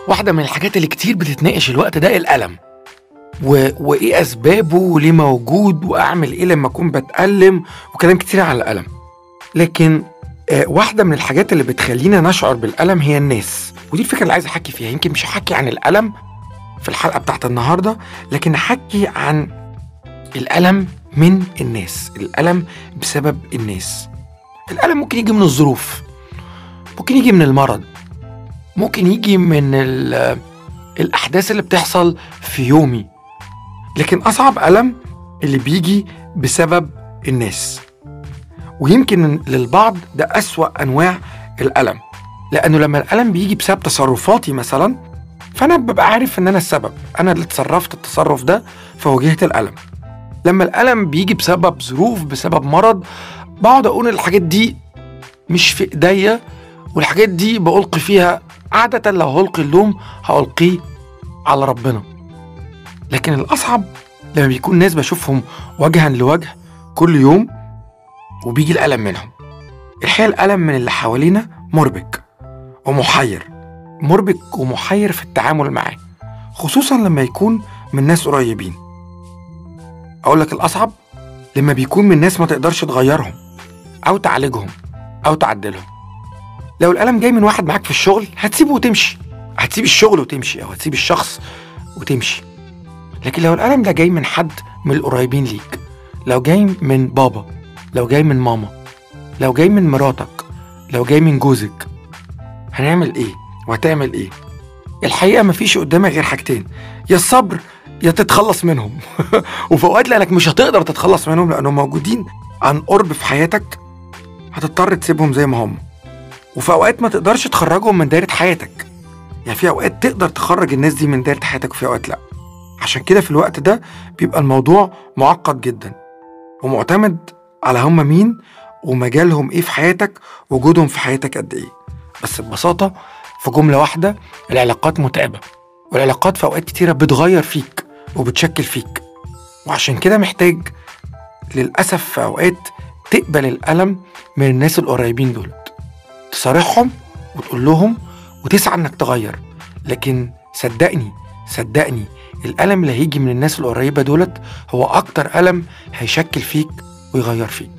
واحدة من الحاجات اللي كتير بتتناقش الوقت ده الألم و... وإيه أسبابه وليه موجود وأعمل إيه لما أكون بتألم وكلام كتير عن الألم لكن آه، واحدة من الحاجات اللي بتخلينا نشعر بالألم هي الناس ودي الفكرة اللي عايز أحكي فيها يمكن مش هحكي عن الألم في الحلقة بتاعت النهاردة لكن هحكي عن الألم من الناس الألم بسبب الناس الألم ممكن يجي من الظروف ممكن يجي من المرض ممكن يجي من ال- الأحداث اللي بتحصل في يومي لكن أصعب ألم اللي بيجي بسبب الناس ويمكن للبعض ده أسوأ أنواع الألم لأنه لما الألم بيجي بسبب تصرفاتي مثلا فأنا ببقى عارف إن أنا السبب أنا اللي اتصرفت التصرف ده فواجهت الألم لما الألم بيجي بسبب ظروف بسبب مرض بقعد أقول الحاجات دي مش في إيديا والحاجات دي بألقي فيها عادة لو هلقي اللوم هألقيه على ربنا لكن الأصعب لما بيكون ناس بشوفهم وجها لوجه كل يوم وبيجي الألم منهم الحقيقة الألم من اللي حوالينا مربك ومحير مربك ومحير في التعامل معاه خصوصا لما يكون من ناس قريبين أقول لك الأصعب لما بيكون من ناس ما تقدرش تغيرهم أو تعالجهم أو تعدلهم لو الألم جاي من واحد معاك في الشغل هتسيبه وتمشي هتسيب الشغل وتمشي أو هتسيب الشخص وتمشي لكن لو الألم ده جاي من حد من القريبين ليك لو جاي من بابا لو جاي من ماما لو جاي من مراتك لو جاي من جوزك هنعمل ايه وهتعمل ايه الحقيقة مفيش قدامك غير حاجتين يا الصبر يا تتخلص منهم وفي اوقات لانك مش هتقدر تتخلص منهم لانهم موجودين عن قرب في حياتك هتضطر تسيبهم زي ما هم وفي اوقات ما تقدرش تخرجهم من دايره حياتك يعني في اوقات تقدر تخرج الناس دي من دايره حياتك وفي اوقات لا عشان كده في الوقت ده بيبقى الموضوع معقد جدا ومعتمد على هم مين ومجالهم ايه في حياتك وجودهم في حياتك قد ايه بس ببساطه في جمله واحده العلاقات متعبه والعلاقات في اوقات كتيره بتغير فيك وبتشكل فيك وعشان كده محتاج للاسف في اوقات تقبل الالم من الناس القريبين دولت تصارحهم وتقول لهم وتسعى انك تغير لكن صدقني صدقني الألم اللي هيجي من الناس القريبة دولت هو أكتر ألم هيشكل فيك ويغير فيك